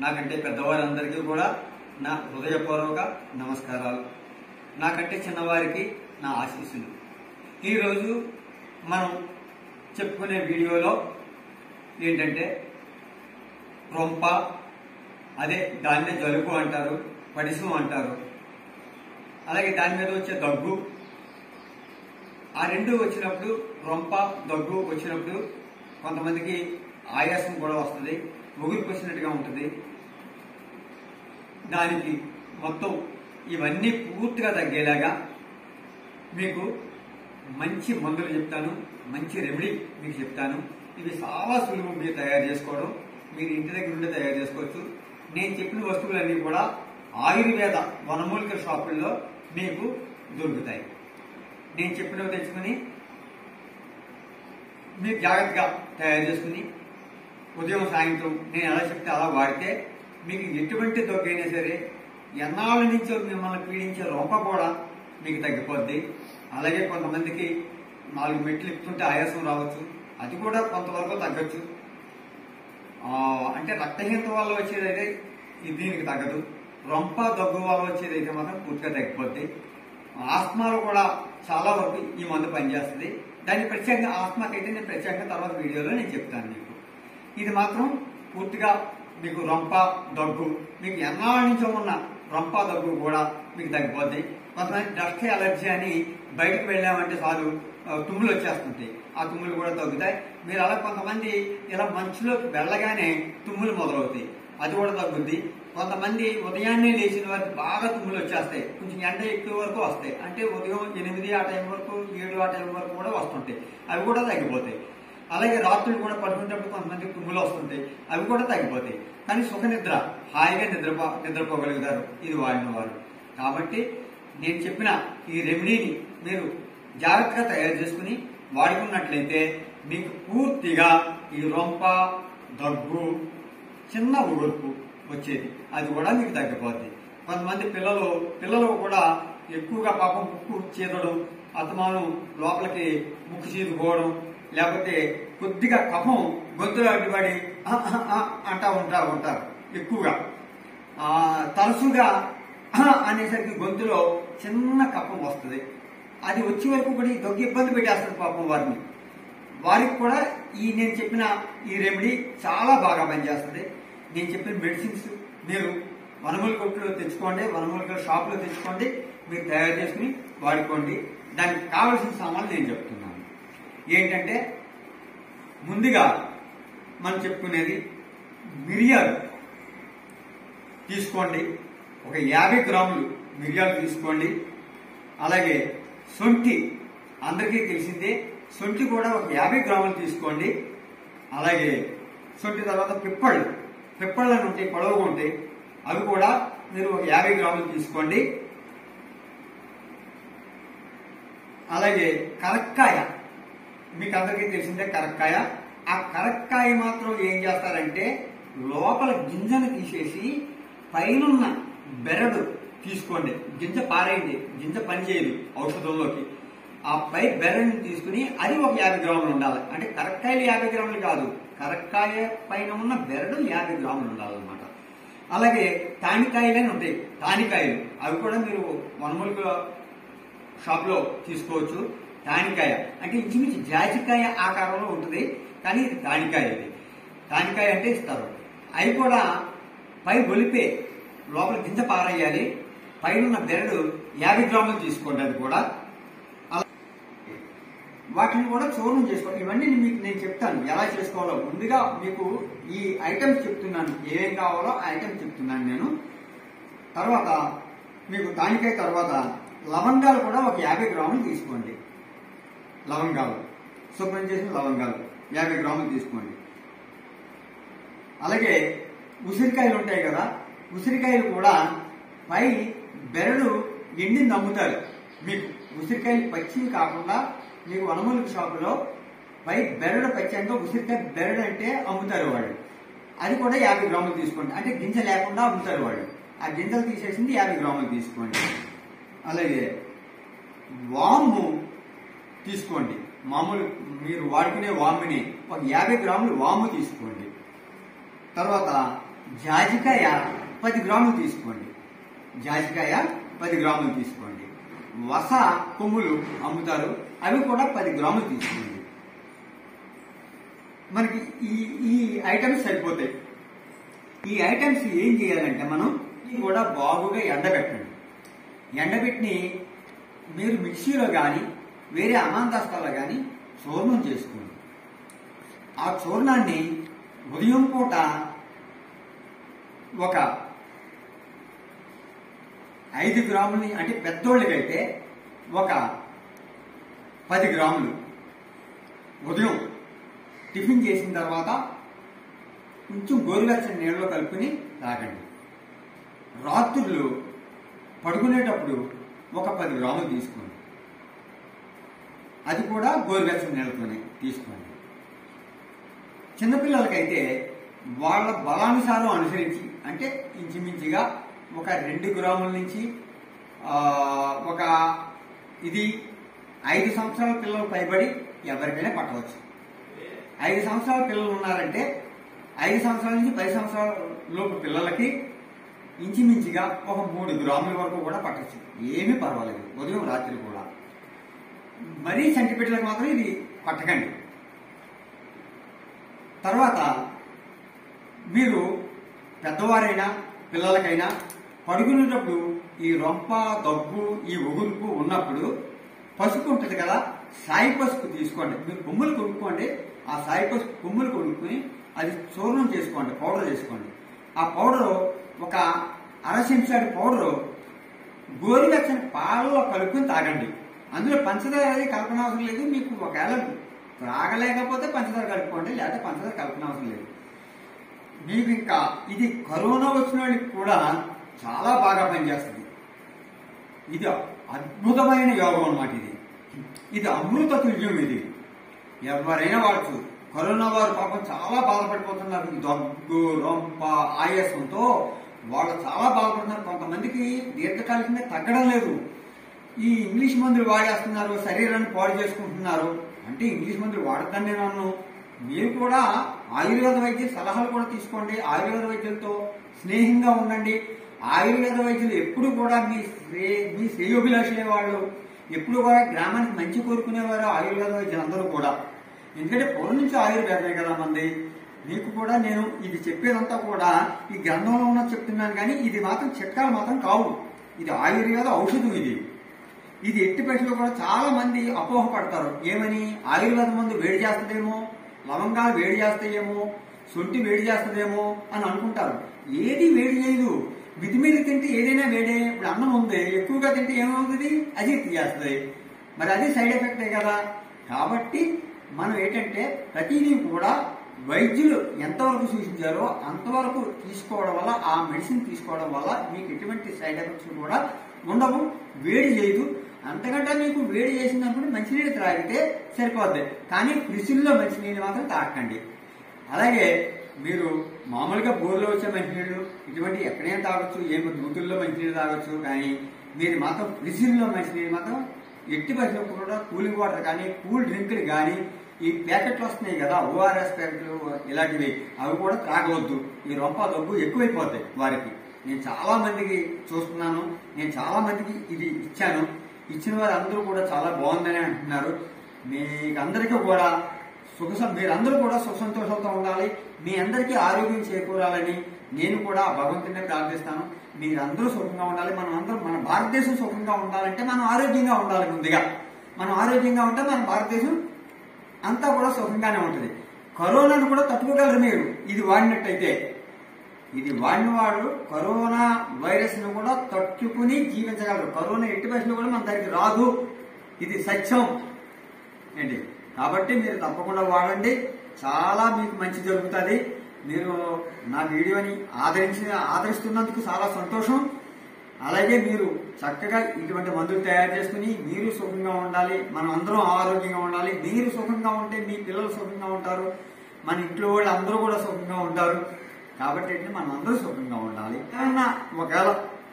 నాకంటే పెద్దవారందరికీ కూడా నా హృదయపూర్వక నమస్కారాలు నాకంటే చిన్నవారికి నా ఆశీస్సులు ఈరోజు మనం చెప్పుకునే వీడియోలో ఏంటంటే రొంప అదే దాన్నే జలుబు అంటారు పడిసు అంటారు అలాగే దాని మీద వచ్చే దగ్గు ఆ రెండు వచ్చినప్పుడు రొంప దగ్గు వచ్చినప్పుడు కొంతమందికి ఆయాసం కూడా వస్తుంది ముగురు వచ్చినట్టుగా ఉంటుంది దానికి మొత్తం ఇవన్నీ పూర్తిగా తగ్గేలాగా మీకు మంచి మందులు చెప్తాను మంచి రెమెడీ మీకు చెప్తాను ఇవి చాలా సులువు మీరు తయారు చేసుకోవడం మీరు ఇంటి దగ్గర నుండి తయారు చేసుకోవచ్చు నేను చెప్పిన వస్తువులన్నీ కూడా ఆయుర్వేద వనమూలిక షాపుల్లో మీకు దొరుకుతాయి నేను చెప్పినవి తెచ్చుకుని మీరు జాగ్రత్తగా తయారు చేసుకుని ఉదయం సాయంత్రం నేను ఎలా చెప్తే అలా వాడితే మీకు ఎటువంటి దొగ్గైనా సరే ఎన్నాళ్ళ నుంచో మిమ్మల్ని పీడించే రొంప కూడా మీకు తగ్గిపోద్ది అలాగే కొంతమందికి నాలుగు మెట్లు ఎక్కుతుంటే ఆయాసం రావచ్చు అది కూడా కొంతవరకు తగ్గచ్చు ఆ, అంటే రక్తహీనత వల్ల వచ్చేదైతే ఇది దీనికి తగ్గదు రొంప దగ్గు వల్ల వచ్చేదైతే మాత్రం పూర్తిగా తగ్గిపోద్ది ఆస్మాలో కూడా చాలా వరకు ఈ మందు పనిచేస్తుంది దాన్ని ప్రత్యేకంగా ఆస్మాకైతే నేను ప్రత్యేకంగా తర్వాత వీడియోలో నేను చెప్తాను మీకు ఇది మాత్రం పూర్తిగా మీకు రొంప దగ్గు మీకు ఎన్నాళ్ళ నుంచో ఉన్న రొంప దగ్గు కూడా మీకు తగ్గిపోద్ది కొంతమంది డస్ట్ అలర్జీ అని బయటకు వెళ్ళామంటే చాలు ఆ, తుమ్ములు వచ్చేస్తుంటాయి ఆ తుమ్ములు కూడా తగ్గుతాయి మీరు అలా కొంతమంది ఇలా మంచులోకి వెళ్ళగానే తుమ్ములు మొదలవుతాయి అది కూడా తగ్గుద్ది కొంతమంది ఉదయాన్నే లేచిన వారికి బాగా తుమ్ములు వచ్చేస్తాయి కొంచెం ఎండ ఎక్కువ వరకు వస్తాయి అంటే ఉదయం ఎనిమిది ఆ టైం వరకు ఏడు ఆ టైం వరకు కూడా వస్తుంటాయి అవి కూడా తగ్గిపోతాయి అలాగే రాత్రులు కూడా పడుకునేటప్పుడు కొంతమంది తుమ్ములు వస్తుంటాయి అవి కూడా తగ్గిపోతాయి కానీ సుఖ నిద్ర హాయిగా నిద్రపో నిద్రపోగలుగుతారు ఇది వాడిన వారు కాబట్టి నేను చెప్పిన ఈ రెమెడీని మీరు జాగ్రత్తగా తయారు చేసుకుని వాడుకున్నట్లయితే మీకు పూర్తిగా ఈ రొంప దగ్గు చిన్న ఉగురుపు వచ్చేది అది కూడా మీకు తగ్గిపోద్ది కొంతమంది పిల్లలు పిల్లలు కూడా ఎక్కువగా పాపం ముక్కు చీదడం అతమానం లోపలికి ముక్కు చీదుకోవడం లేకపోతే కొద్దిగా కఫం గొంతులో అడ్డుపడి "ఆ, ఆ, ఆ" అంటా ఉంటా ఉంటారు ఎక్కువగా ఆ, తరచుగా "ఆ" అనేసరికి గొంతులో చిన్న కఫం వస్తుంది అది వచ్చే వరకు కూడా ఈ దగ్గు ఇబ్బంది పెట్టేస్తుంది పాపం వారిని వారికి కూడా ఈ నేను చెప్పిన ఈ రెమెడీ చాలా బాగా పనిచేస్తుంది నేను చెప్పిన మెడిసిన్స్ మీరు వనమూలిక కొట్టులో తెచ్చుకోండి వనమూలిక షాప్లో తెచ్చుకోండి మీరు తయారు చేసుకుని వాడుకోండి దానికి కావలసిన సామాన్లు నేను చెప్తున్నాను ఏంటంటే ముందుగా మనం చెప్పుకునేది మిరియాలు తీసుకోండి ఒక యాభై గ్రాములు మిరియాలు తీసుకోండి అలాగే సొంఠి అందరికీ తెలిసిందే సొంఠి కూడా ఒక యాభై గ్రాములు తీసుకోండి అలాగే సొంఠి తర్వాత పిప్పళ్ళు పిప్పళ్ళు అని ఉంటాయి పొడవుగా ఉంటాయి అవి కూడా మీరు ఒక యాభై గ్రాములు తీసుకోండి అలాగే కరక్కాయ మీకు అందరికీ తెలిసిందే కరక్కాయ ఆ కరక్కాయ మాత్రం ఏం చేస్తారంటే లోపల గింజను తీసేసి పైనున్న బెరడు తీసుకోండి గింజ పారేయండి గింజ పనిచేయదు ఔషధంలోకి ఆ పై బెరడుని తీసుకుని అది ఒక యాభై గ్రాములు ఉండాలి అంటే కరక్కాయలు యాభై గ్రాములు కాదు కరక్కాయ పైన ఉన్న బెరడు యాభై గ్రాములు ఉండాలన్నమాట అలాగే తానికాయలని ఉంటాయి తానికాయలు అవి కూడా మీరు వనమూలిక షాప్ లో తీసుకోవచ్చు తానికాయ అంటే ఇంచుమించు జాజికాయ ఆకారంలో ఉంటుంది కానీ ఇది తానికాయ ఇది తానికాయ అంటే ఇస్తారు అవి కూడా పై గొలిపే లోపల గింజ పారేయాలి పైన ఉన్న బెరడు యాభై గ్రాములు తీసుకోండి అది కూడా అలా వాటిని కూడా చూర్ణం చేసుకోండి ఇవన్నీ మీకు నేను చెప్తాను ఎలా చేసుకోవాలో ముందుగా మీకు ఈ ఐటమ్స్ చెప్తున్నాను ఏమేం కావాలో ఆ ఐటమ్స్ చెప్తున్నాను నేను తర్వాత మీకు దానికై తర్వాత లవంగాలు కూడా ఒక యాభై గ్రాములు తీసుకోండి లవంగాలు శుభ్రం చేసిన లవంగాలు యాభై గ్రాములు తీసుకోండి అలాగే ఉసిరికాయలు ఉంటాయి కదా ఉసిరికాయలు కూడా పై బెరడు ఎండింది అమ్ముతారు మీకు ఉసిరికాయలు పచ్చివి కాకుండా మీకు వనమూలిక షాపులో పై బెరడు పచ్చి అంటే ఉసిరికాయ బెరడు అంటే అమ్ముతారు వాళ్ళు అది కూడా యాభై గ్రాములు తీసుకోండి అంటే గింజ లేకుండా అమ్ముతారు వాళ్ళు ఆ గింజలు తీసేసింది యాభై గ్రాములు తీసుకోండి అలాగే వాము తీసుకోండి మామూలు మీరు వాడుకునే వాముని ఒక యాభై గ్రాములు వాము తీసుకోండి తర్వాత జాజికాయ పది గ్రాములు తీసుకోండి జాజికాయ పది గ్రాములు తీసుకోండి వస కొమ్ములు అమ్ముతారు అవి కూడా పది గ్రాములు తీసుకోండి మనకి ఈ ఈ ఐటమ్స్ సరిపోతాయి ఈ ఐటమ్స్ ఏం చేయాలంటే మనం ఇవి కూడా బాగుగా ఎండబెట్టండి ఎండబెట్టి మీరు మిక్సీలో కానీ వేరే అమాంతాస్తాలో కానీ చూర్ణం చేసుకోండి ఆ చూర్ణాన్ని ఉదయం పూట ఒక ఐదు గ్రాములని అంటే పెద్దోళ్ళకైతే ఒక పది గ్రాములు ఉదయం టిఫిన్ చేసిన తర్వాత కొంచెం గోరువెచ్చని నీళ్ళలో కలుపుకొని తాగండి రాత్రులు పడుకునేటప్పుడు ఒక పది గ్రాములు తీసుకోండి అది కూడా గోరువెచ్చని నీళ్ళతోనే తీసుకోండి చిన్నపిల్లలకైతే వాళ్ళ బలానుసారం అనుసరించి అంటే ఇంచుమించుగా ఒక రెండు గ్రాముల నుంచి ఆ, ఒక ఇది ఐదు సంవత్సరాల పిల్లలు పైబడి ఎవరికైనా పట్టవచ్చు ఐదు సంవత్సరాల పిల్లలు ఉన్నారంటే ఐదు సంవత్సరాల నుంచి పది సంవత్సరాల లోపు పిల్లలకి ఇంచుమించుగా ఒక మూడు గ్రాముల వరకు కూడా పట్టచ్చు ఏమీ పర్వాలేదు ఉదయం రాత్రి కూడా మరీ చంటిపిట్టలకు మాత్రం ఇది పట్టకండి తర్వాత మీరు పెద్దవారైనా పిల్లలకైనా పడుకునేటప్పుడు ఈ రొంప దగ్గు ఈ ఒగురుపు ఉన్నప్పుడు పసుపు ఉంటుంది కదా సాయి పసుపు తీసుకోండి మీరు కొమ్ములు కొనుక్కోండి ఆ సాయి పసుపు కొమ్ములు కొనుక్కుని అది చూర్ణం చేసుకోండి పౌడర్ చేసుకోండి ఆ పౌడరు ఒక అర చెంచాడి పౌడరు గోరువెచ్చని పాలలో కలుపుకొని తాగండి అందులో పంచదార అది కలపనవసరం లేదు మీకు ఒకవేళ త్రాగలేకపోతే పంచదార కలుపుకోండి లేకపోతే పంచదార కలపనవసరం లేదు మీకు ఇంకా ఇది కరోనా వచ్చిన వాళ్ళకి కూడా చాలా బాగా పనిచేస్తుంది ఇది అద్భుతమైన యోగం అన్నమాట ఇది ఇది అమృత తుల్యం ఇది ఎవరైనా వాడచ్చు కరోనా వారు పాపం చాలా బాధపడిపోతున్నారు దగ్గు రొంప ఆయాసంతో వాళ్ళు చాలా బాధపడుతున్నారు కొంతమందికి దీర్ఘకాలికంగా తగ్గడం లేదు ఈ ఇంగ్లీష్ మందులు వాడేస్తున్నారు శరీరాన్ని పాడు చేసుకుంటున్నారు అంటే ఇంగ్లీష్ మందులు వాడద్దని నేను అన్నాను మీరు కూడా ఆయుర్వేద వైద్య సలహాలు కూడా తీసుకోండి ఆయుర్వేద వైద్యులతో స్నేహంగా ఉండండి ఆయుర్వేద వైద్యులు ఎప్పుడు కూడా మీ శ్రే మీ శ్రేయోభిలాషులే వాళ్ళు ఎప్పుడు కూడా గ్రామానికి మంచి కోరుకునేవారు ఆయుర్వేద వైద్యులు అందరూ కూడా ఎందుకంటే పూర్వం నుంచి ఆయుర్వేదమే కదా మంది మీకు కూడా నేను ఇది చెప్పేదంతా కూడా ఈ గ్రంథంలో ఉన్న చెప్తున్నాను కానీ ఇది మాత్రం చిట్కాలు మాత్రం కావు ఇది ఆయుర్వేద ఔషధం ఇది ఇది ఎట్టి పరిస్థితుల్లో కూడా చాలా మంది అపోహపడతారు ఏమని ఆయుర్వేద మందు వేడి చేస్తుందేమో లవంగాలు వేడి చేస్తాయేమో సొంటి వేడి చేస్తుందేమో అని అనుకుంటారు ఏది వేడి చేయదు మితి మీద తింటే ఏదైనా వేడే ఇప్పుడు అన్నం ఉంది ఎక్కువగా తింటే ఏమవుతుంది అజీర్తి చేస్తుంది మరి అది సైడ్ ఎఫెక్టే కదా కాబట్టి మనం ఏంటంటే ప్రతిదీ కూడా వైద్యులు ఎంతవరకు సూచించారో అంతవరకు తీసుకోవడం వల్ల ఆ మెడిసిన్ తీసుకోవడం వల్ల మీకు ఎటువంటి సైడ్ ఎఫెక్ట్స్ కూడా ఉండవు వేడి చేయదు అంతకంటే మీకు వేడి చేసినప్పుడు మంచినీళ్ళు త్రాగితే సరిపోద్ది కానీ ఫ్రిడ్జ్లో మంచినీళ్ళు మాత్రం తాగకండి అలాగే మీరు మామూలుగా బోర్లో వచ్చే మంచినీళ్ళు ఇటువంటి ఎక్కడైనా తాగొచ్చు ఏమో దూతుల్లో మంచినీళ్ళు తాగొచ్చు కానీ మీరు మాత్రం ఫ్రిడ్జ్లో మంచినీళ్ళు మాత్రం ఎట్టి పరిస్థితుల్లో కూడా కూలింగ్ వాటర్ కానీ కూల్ డ్రింకులు కానీ ఈ ప్యాకెట్లు వస్తున్నాయి కదా ఓఆర్ఎస్ ప్యాకెట్లు ఇలాంటివి అవి కూడా త్రాగవద్దు ఈ రొంప దగ్గు ఎక్కువైపోతాయి వారికి నేను చాలా మందికి చూస్తున్నాను నేను చాలా మందికి ఇది ఇచ్చాను ఇచ్చిన వారు అందరూ కూడా చాలా బాగుందని అంటున్నారు మీకు అందరికీ కూడా సుఖ సం- మీరందరూ కూడా సుఖ సంతోషాలతో ఉండాలి మీ అందరికీ ఆరోగ్యం చేకూరాలని నేను కూడా ఆ భగవంతుడిని ప్రార్థిస్తాను మీరందరూ సుఖంగా ఉండాలి మనం అందరం మన భారతదేశం సుఖంగా ఉండాలంటే మనం ఆరోగ్యంగా ఉండాలి ముందుగా మనం ఆరోగ్యంగా ఉంటే మన భారతదేశం అంతా కూడా సుఖంగానే ఉంటుంది కరోనాను కూడా తట్టుకోగలరు మీరు ఇది వాడినట్టయితే ఇది వాడిన వాడు కరోనా వైరస్ ను కూడా తట్టుకుని జీవించగలరు కరోనా ఎట్టి పరిస్థితుల్లో కూడా మన దగ్గరికి రాదు ఇది సత్యం ఏంటి కాబట్టి మీరు తప్పకుండా వాడండి చాలా మీకు మంచి జరుగుతుంది మీరు నా వీడియోని ఆదరించి ఆదరిస్తున్నందుకు చాలా సంతోషం అలాగే మీరు చక్కగా ఇటువంటి మందులు తయారు చేసుకుని మీరు సుఖంగా ఉండాలి మనం అందరం ఆరోగ్యంగా ఉండాలి మీరు సుఖంగా ఉంటే మీ పిల్లలు సుఖంగా ఉంటారు మన ఇంట్లో వాళ్ళు అందరూ కూడా సుఖంగా ఉంటారు కాబట్టి ఏంటంటే మనం అందరూ సుఖంగా ఉండాలి ఏమన్నా ఒకవేళ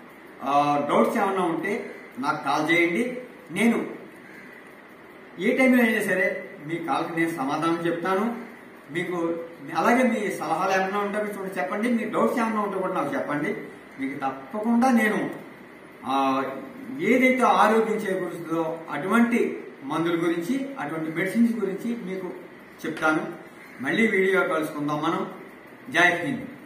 డౌట్స్ ఏమన్నా ఉంటే నాకు కాల్ చేయండి నేను ఏ టైంలో అయినా సరే మీ కాల్కి నేను సమాధానం చెప్తాను మీకు అలాగే మీ సలహాలు ఏమైనా ఉంటే మీరు చూడండి చెప్పండి మీ డౌట్స్ ఏమైనా ఉంటే కూడా నాకు చెప్పండి మీకు తప్పకుండా నేను ఆ, ఏదైతే ఆరోగ్యం చేకూరుస్తుందో అటువంటి మందుల గురించి అటువంటి మెడిసిన్స్ గురించి మీకు చెప్తాను మళ్ళీ వీడియో కలుసుకుందాం మనం జై హింద్